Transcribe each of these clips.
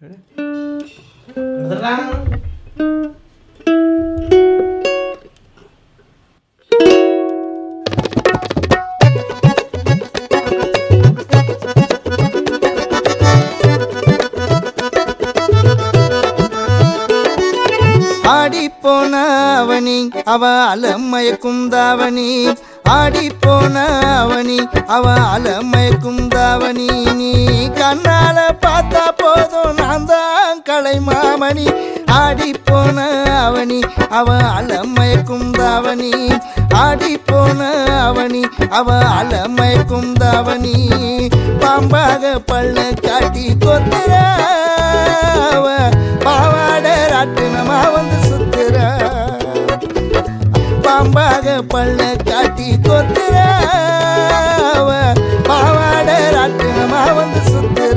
ஆடி போன அவனி அவ அலமயக்கும் தாவணி ஆடி போன அவனி அவ அலமயக்கும் தாவணி நீ கண்ணால பார்த்தா போதும் நான் தான் கலை மாமணி ஆடி போன அவனி அவ அலமயக்கும் தாவணி ஆடி போன அவனி அவ அலமயக்கும் தாவணி பாம்பாக பள்ள காட்டி கொத்துற அவ பாவாட ராட்டினமா வந்து சுத்துற பாம்பாக பள்ள காட்டி கொத்துற அவ பாவாட ராட்டினமா வந்து சுத்துற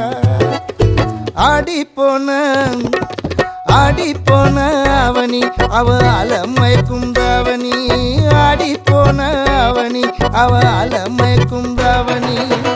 ஆடி போன ஆடி போன அவனி அவ அலமை குந்தாவணி ஆடி போன அவனி அவ அலமை குந்தாவணி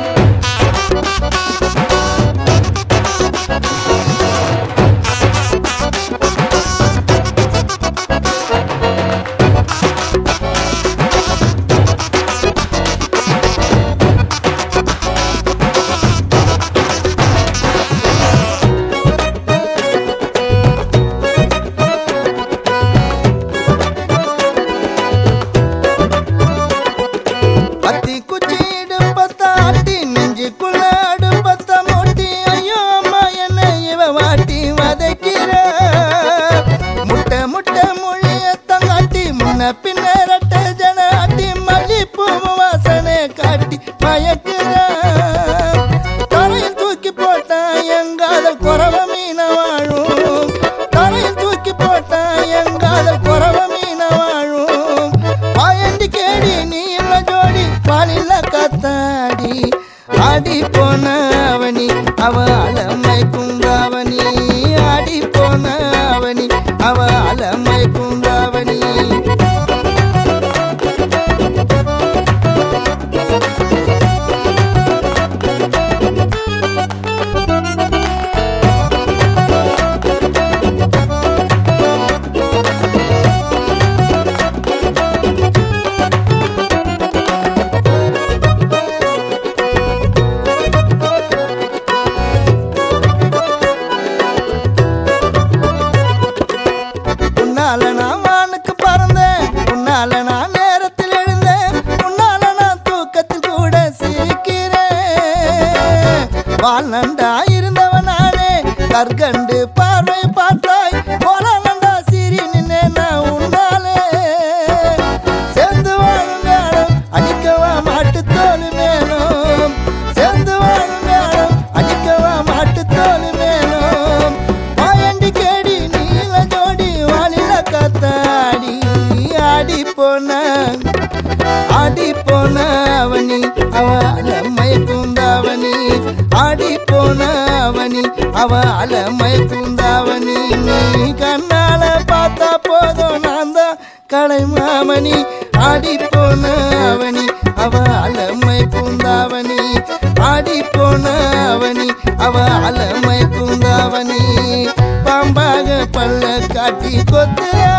பத்தி குச்சி இடுப்பத்த அட்டி நெஞ்சுக்குள்ள அடுப்பத்த மூட்டி ஐயோ அம்மா என்ன இவ வாட்டி வதைக்கிற முட்டை முட்டை மொழிய தங்காட்டி முன்ன பின்ன ரெட்ட ஜன அட்டி மல்லிப்பூ வாசனை காட்டி மயக்கிற தரையில் தூக்கி போட்டா எங்காதல் குறவ மீன வாழும் தரையில் தூக்கி போட்டா எங்காதல் குறவ மீன வாழும் பாயண்டி கேடி நீ இல்ல ஜோடி பாலில்ல கத்தாடி ஆடி போன அவனி அவ அலமை குந்தாவணி ஆடி போன அவனி அவ அலமை குந்தாவணி உன்னால நான் வானுக்கு பறந்தேன் உன்னால நான் நேரத்தில் எழுந்தேன் உன்னால நான் தூக்கத்தில் கூட சிரிக்கிறேன் வாழ்நண்டா இருந்தவன் நானே கற்கண்டு பார்வை பார்த்தாய் போல நண்டா சிரி நின்னே நான் உன்னாலே சேர்ந்து வாழும் மேடம் அடிக்கவா மாட்டு தோல் மேலும் சேர்ந்து வாழும் மேடம் அடிக்கவா மாட்டு தோல் மேலும் வாயண்டி கேடி நீல ஜோடி வாலில கத்தாடி ஆடி போன ஆடி போன அவனி அவ அலமை பூந்தாவணி ஆடி போன அவனி அவ அலமை பூந்தாவணி நீ கண்ணால பார்த்தா போதும் நான் தான் கலை மாமணி ஆடி போன அவனி அவ அலமை பூந்தாவணி ஆடி போன அவனி அவ அலமை பூந்தாவணி பாம்பாக பல்ல காட்டி கொத்துறா